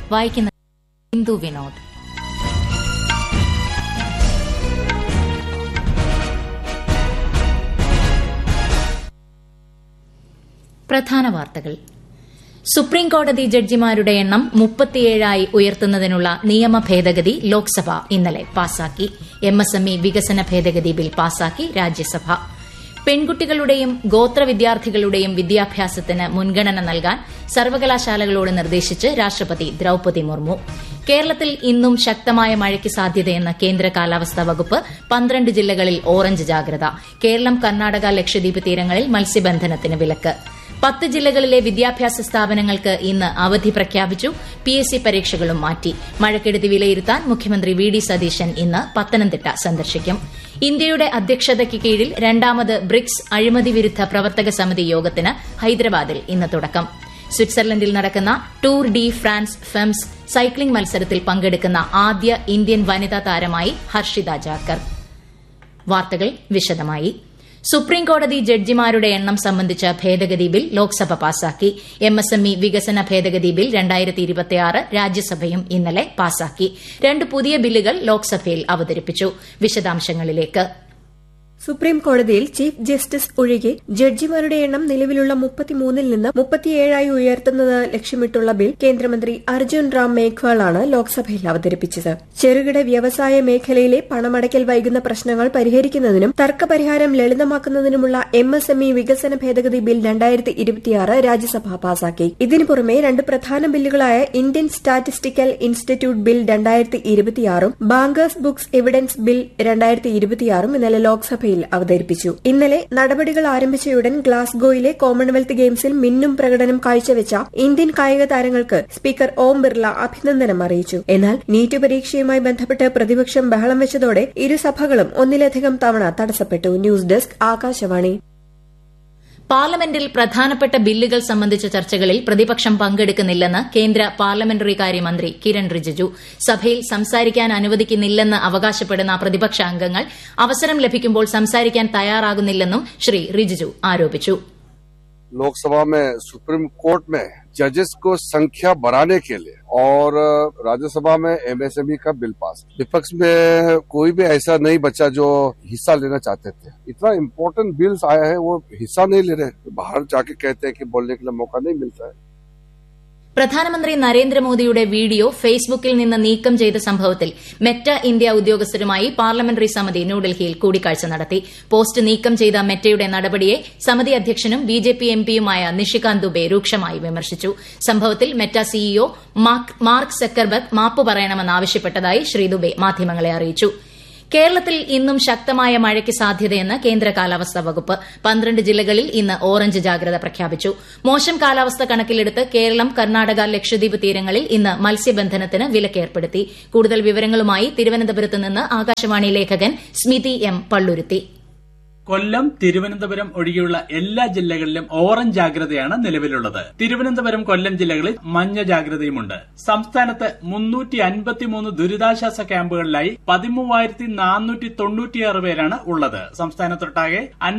വായിക്കുന്ന ഹിന്ദു വിനോദ് പ്രധാന വാർത്തകൾ സുപ്രീം കോടതി ജഡ്ജിമാരുടെ എണ്ണം മുപ്പത്തിയേഴായി ഉയർത്തുന്നതിനുള്ള നിയമ ഭേദഗതി ലോക്സഭ ഇന്നലെ പാസാക്കി എംഎസ്എംഇ വികസന ഭേദഗതി ബിൽ പാസാക്കി രാജ്യസഭ പെൺകുട്ടികളുടെയും ഗോത്ര വിദ്യാർത്ഥികളുടെയും വിദ്യാഭ്യാസത്തിന് മുൻഗണന നൽകാൻ സർവകലാശാലകളോട് നിർദ്ദേശിച്ച് രാഷ്ട്രപതി ദ്രൌപതി മുർമു കേരളത്തിൽ ഇന്നും ശക്തമായ മഴയ്ക്ക് സാധ്യതയെന്ന് കേന്ദ്ര കാലാവസ്ഥാ വകുപ്പ് പന്ത്രണ്ട് ജില്ലകളിൽ ഓറഞ്ച് ജാഗ്രത കേരളം കർണാടക ലക്ഷദ്വീപ് തീരങ്ങളിൽ മത്സ്യബന്ധനത്തിന് വിലക്ക് പത്ത് ജില്ലകളിലെ വിദ്യാഭ്യാസ സ്ഥാപനങ്ങൾക്ക് ഇന്ന് അവധി പ്രഖ്യാപിച്ചു പി എസ് സി പരീക്ഷകളും മാറ്റി മഴക്കെടുതി വിലയിരുത്താൻ മുഖ്യമന്ത്രി വി ഡി സതീശൻ ഇന്ന് പത്തനംതിട്ട സന്ദർശിക്കും ഇന്ത്യയുടെ അധ്യക്ഷതയ്ക്ക് കീഴിൽ രണ്ടാമത് ബ്രിക്സ് അഴിമതി വിരുദ്ധ പ്രവർത്തക സമിതി യോഗത്തിന് ഹൈദരാബാദിൽ ഇന്ന് തുടക്കം സ്വിറ്റ്സർലൻഡിൽ നടക്കുന്ന tour de France femmes cycling മത്സരത്തിൽ പങ്കെടുക്കുന്ന ആദ്യ ഇന്ത്യൻ വനിതാ താരമായി ഹർഷിത ജാക്കർ വാർത്തകൾ വിശദമായി സുപ്രീം കോടതി ജഡ്ജിമാരുടെ എണ്ണം സംബന്ധിച്ച ഭേദഗതി ബിൽ ലോക്സഭ പാസാക്കി എംഎസ്എംഇ വികസന ഭേദഗതി ബിൽ രാജ്യസഭയും ഇന്നലെ പാസാക്കി രണ്ട് പുതിയ ബില്ലുകൾ ലോക്സഭയിൽ അവതരിപ്പിച്ചു വിശദാംശങ്ങളിലേക്ക് സുപ്രീം കോടതിയിൽ ചീഫ് ജസ്റ്റിസ് ഒഴികെ ജഡ്ജിമാരുടെ എണ്ണം നിലവിലുള്ള മുപ്പത്തിമൂന്നിൽ നിന്ന് മുപ്പത്തിയേഴായി ഉയർത്തുന്നത് ലക്ഷ്യമിട്ടുള്ള ബിൽ കേന്ദ്രമന്ത്രി അർജുൻ റാം മേഘ്വാളാണ് ലോക്സഭയിൽ അവതരിപ്പിച്ചത് ചെറുകിട വ്യവസായ മേഖലയിലെ പണമടയ്ക്കൽ വൈകുന്ന പ്രശ്നങ്ങൾ പരിഹരിക്കുന്നതിനും തർക്കപരിഹാരം ലളിതമാക്കുന്നതിനുമുള്ള എം എസ് എം ഇ വികസന ഭേദഗതി ബിൽ രണ്ടായിരത്തി ഇരുപത്തിയാറ് രാജ്യസഭ പാസാക്കി ഇതിനു പുറമെ രണ്ട് പ്രധാന ബില്ലുകളായ ഇന്ത്യൻ സ്റ്റാറ്റിസ്റ്റിക്കൽ ഇൻസ്റ്റിറ്റ്യൂട്ട് ബിൽ രണ്ടായിരത്തി ഇരുപത്തിയാറും ബാങ്കേഴ്സ് ബുക്സ് എവിഡൻസ് ബിൽ രണ്ടായിരത്തി ഇരുപത്തിയാറും ഇന്നലെ ലോക്സഭയിൽ അവതരിപ്പിച്ചു ഇന്നലെ നടപടികൾ ആരംഭിച്ചയുടൻ ഗ്ലാസ്ഗോയിലെ കോമൺവെൽത്ത് ഗെയിംസിൽ മിന്നും പ്രകടനം കാഴ്ചവെച്ച ഇന്ത്യൻ കായിക താരങ്ങൾക്ക് സ്പീക്കർ ഓം ബിർള അഭിനന്ദനം അറിയിച്ചു എന്നാൽ നീറ്റ് പരീക്ഷയുമായി ബന്ധപ്പെട്ട് പ്രതിപക്ഷം ബഹളം വെച്ചതോടെ ഇരുസഭകളും ഒന്നിലധികം തവണ തടസ്സപ്പെട്ടു ന്യൂസ് ഡെസ്ക് ആകാശവാണി പാർലമെന്റിൽ പ്രധാനപ്പെട്ട ബില്ലുകൾ സംബന്ധിച്ച ചർച്ചകളിൽ പ്രതിപക്ഷം പങ്കെടുക്കുന്നില്ലെന്ന് കേന്ദ്ര പാർലമെന്ററി കാര്യമന്ത്രി കിരൺ റിജിജു സഭയിൽ സംസാരിക്കാൻ അനുവദിക്കുന്നില്ലെന്ന് അവകാശപ്പെടുന്ന പ്രതിപക്ഷ അംഗങ്ങൾ അവസരം ലഭിക്കുമ്പോൾ സംസാരിക്കാൻ തയ്യാറാകുന്നില്ലെന്നും ശ്രീ റിജിജു ആരോപിച്ചു लोकसभा में सुप्रीम कोर्ट में जजेस को संख्या बढ़ाने के लिए और राज्यसभा में एमएसएमई का बिल पास विपक्ष में कोई भी ऐसा नहीं बचा जो हिस्सा लेना चाहते थे इतना इम्पोर्टेंट बिल्स आया है वो हिस्सा नहीं ले रहे बाहर जाके कहते हैं कि बोलने के लिए मौका नहीं मिलता है പ്രധാനമന്ത്രി നരേന്ദ്രമോദിയുടെ വീഡിയോ ഫേസ്ബുക്കിൽ നിന്ന് നീക്കം ചെയ്ത സംഭവത്തിൽ മെറ്റ ഇന്ത്യ ഉദ്യോഗസ്ഥരുമായി പാർലമെന്ററി സമിതി ന്യൂഡൽഹിയിൽ കൂടിക്കാഴ്ച നടത്തി പോസ്റ്റ് നീക്കം ചെയ്ത മെറ്റയുടെ നടപടിയെ സമിതി അധ്യക്ഷനും ബിജെപി എംപിയുമായ നിഷികാന്ത് ദുബെ രൂക്ഷമായി വിമർശിച്ചു സംഭവത്തിൽ മെറ്റ സിഇഒ മാർക്ക് സെക്കർബർഗ് മാപ്പ് പറയണമെന്നാവശ്യപ്പെട്ടതായി ശ്രീ ദുബെ മാധ്യമങ്ങളെ അറിയിച്ചു കേരളത്തിൽ ഇന്നും ശക്തമായ മഴയ്ക്ക് സാധ്യതയെന്ന് കേന്ദ്ര കാലാവസ്ഥാ വകുപ്പ് പന്ത്രണ്ട് ജില്ലകളിൽ ഇന്ന് ഓറഞ്ച് ജാഗ്രത പ്രഖ്യാപിച്ചു മോശം കാലാവസ്ഥ കണക്കിലെടുത്ത് കേരളം കർണാടക ലക്ഷദ്വീപ് തീരങ്ങളിൽ ഇന്ന് മത്സ്യബന്ധനത്തിന് വിലക്കേർപ്പെടുത്തി കൂടുതൽ വിവരങ്ങളുമായി തിരുവനന്തപുരത്ത് നിന്ന് ആകാശവാണി ലേഖകൻ സ്മിതി എം പള്ളുരുത്തി കൊല്ലം തിരുവനന്തപുരം ഒഴികെയുള്ള എല്ലാ ജില്ലകളിലും ഓറഞ്ച് ജാഗ്രതയാണ് നിലവിലുള്ളത് തിരുവനന്തപുരം കൊല്ലം ജില്ലകളിൽ മഞ്ഞ ജാഗ്രതയുമുണ്ട് സംസ്ഥാനത്ത് മുന്നൂറ്റി അൻപത്തിമൂന്ന് ദുരിതാശ്വാസ ക്യാമ്പുകളിലായി പതിമൂവായിരത്തി നാനൂറ്റി തൊണ്ണൂറ്റിയാറ് പേരാണ് ഉള്ളത് സംസ്ഥാനത്തൊട്ടാകെ